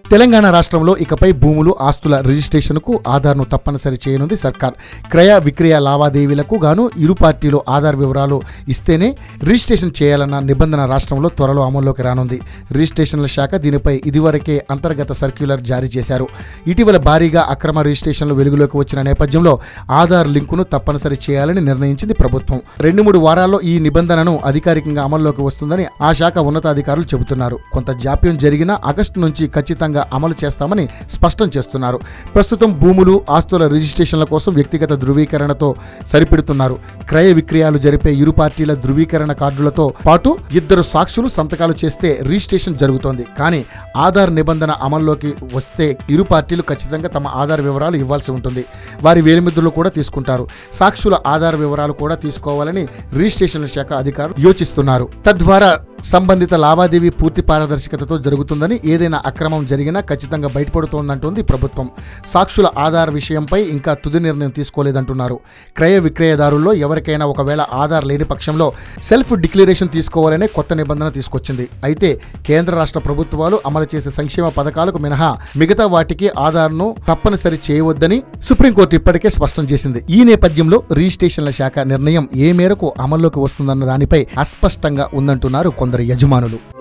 తెలంగాణ రాష్ట్రంలో ఇకపై భూములు ఆస్తుల రిజిస్ట్రేషన్కు ఆధార్ను తప్పనిసరి చేయనుంది సర్కార్ క్రయ విక్రయ లావాదేవీలకు గాను ఇరు పార్టీలు ఆధార్ వివరాలు ఇస్తేనే రిజిస్ట్రేషన్ చేయాలన్న నిబంధన రాష్ట్రంలో త్వరలో అమల్లోకి రానుంది రిజిస్ట్రేషన్ల శాఖ దీనిపై ఇదివరకే అంతర్గత సర్క్యులర్ జారీ చేశారు ఇటీవల భారీగా అక్రమ రిజిస్ట్రేషన్లు వెలుగులోకి వచ్చిన నేపథ్యంలో ఆధార్ లింకును తప్పనిసరి చేయాలని నిర్ణయించింది ప్రభుత్వం రెండు మూడు వారాల్లో ఈ నిబంధనను అధికారికంగా అమల్లోకి వస్తుందని ఆ శాఖ ఉన్నతాధికారులు చెబుతున్నారు కొంత జాప్యం జరిగినా ఆగస్టు నుంచి ఖచ్చితంగా అమలు చేస్తామని స్పష్టం చేస్తున్నారు ప్రస్తుతం భూములు ఆస్తుల రిజిస్ట్రేషన్ల కోసం వ్యక్తిగత ధృవీకరణతో సరిపెడుతున్నారు క్రయ విక్రయాలు జరిపే ఇరు పార్టీల ధృవీకరణ కార్డులతో పాటు ఇద్దరు సాక్షులు సంతకాలు చేస్తే రిజిస్ట్రేషన్ జరుగుతోంది కానీ ఆధార్ నిబంధన అమల్లోకి వస్తే ఇరు పార్టీలు ఖచ్చితంగా తమ ఆధార్ వివరాలు ఇవ్వాల్సి ఉంటుంది వారి వేలిముద్రలు కూడా తీసుకుంటారు సాక్షుల ఆధార్ వివరాలు కూడా తీసుకోవాలని రిజిస్ట్రేషన్ శాఖ అధికారులు యోచిస్తున్నారు తద్వారా సంబంధిత లావాదేవీ పూర్తి పారదర్శకతతో జరుగుతుందని ఏదైనా అక్రమం జరిగినా ఖచ్చితంగా బయటపడుతోందంటోంది ప్రభుత్వం సాక్షుల ఆధార్ విషయంపై ఇంకా తుది నిర్ణయం తీసుకోలేదంటున్నారు క్రయ విక్రయదారుల్లో ఎవరికైనా ఒకవేళ ఆధార్ లేని పక్షంలో సెల్ఫ్ డిక్లరేషన్ తీసుకోవాలనే కొత్త నిబంధన తీసుకొచ్చింది అయితే కేంద్ర రాష్ట్ర ప్రభుత్వాలు అమలు చేసే సంక్షేమ పథకాలకు మినహా మిగతా వాటికి ఆధార్ను తప్పనిసరి చేయవద్దని సుప్రీంకోర్టు ఇప్పటికే స్పష్టం చేసింది ఈ నేపథ్యంలో రిజిస్ట్రేషన్ల శాఖ నిర్ణయం ఏ మేరకు అమల్లోకి వస్తుందన్న దానిపై అస్పష్టంగా ఉందంటున్నారు కొందరు యజమానులు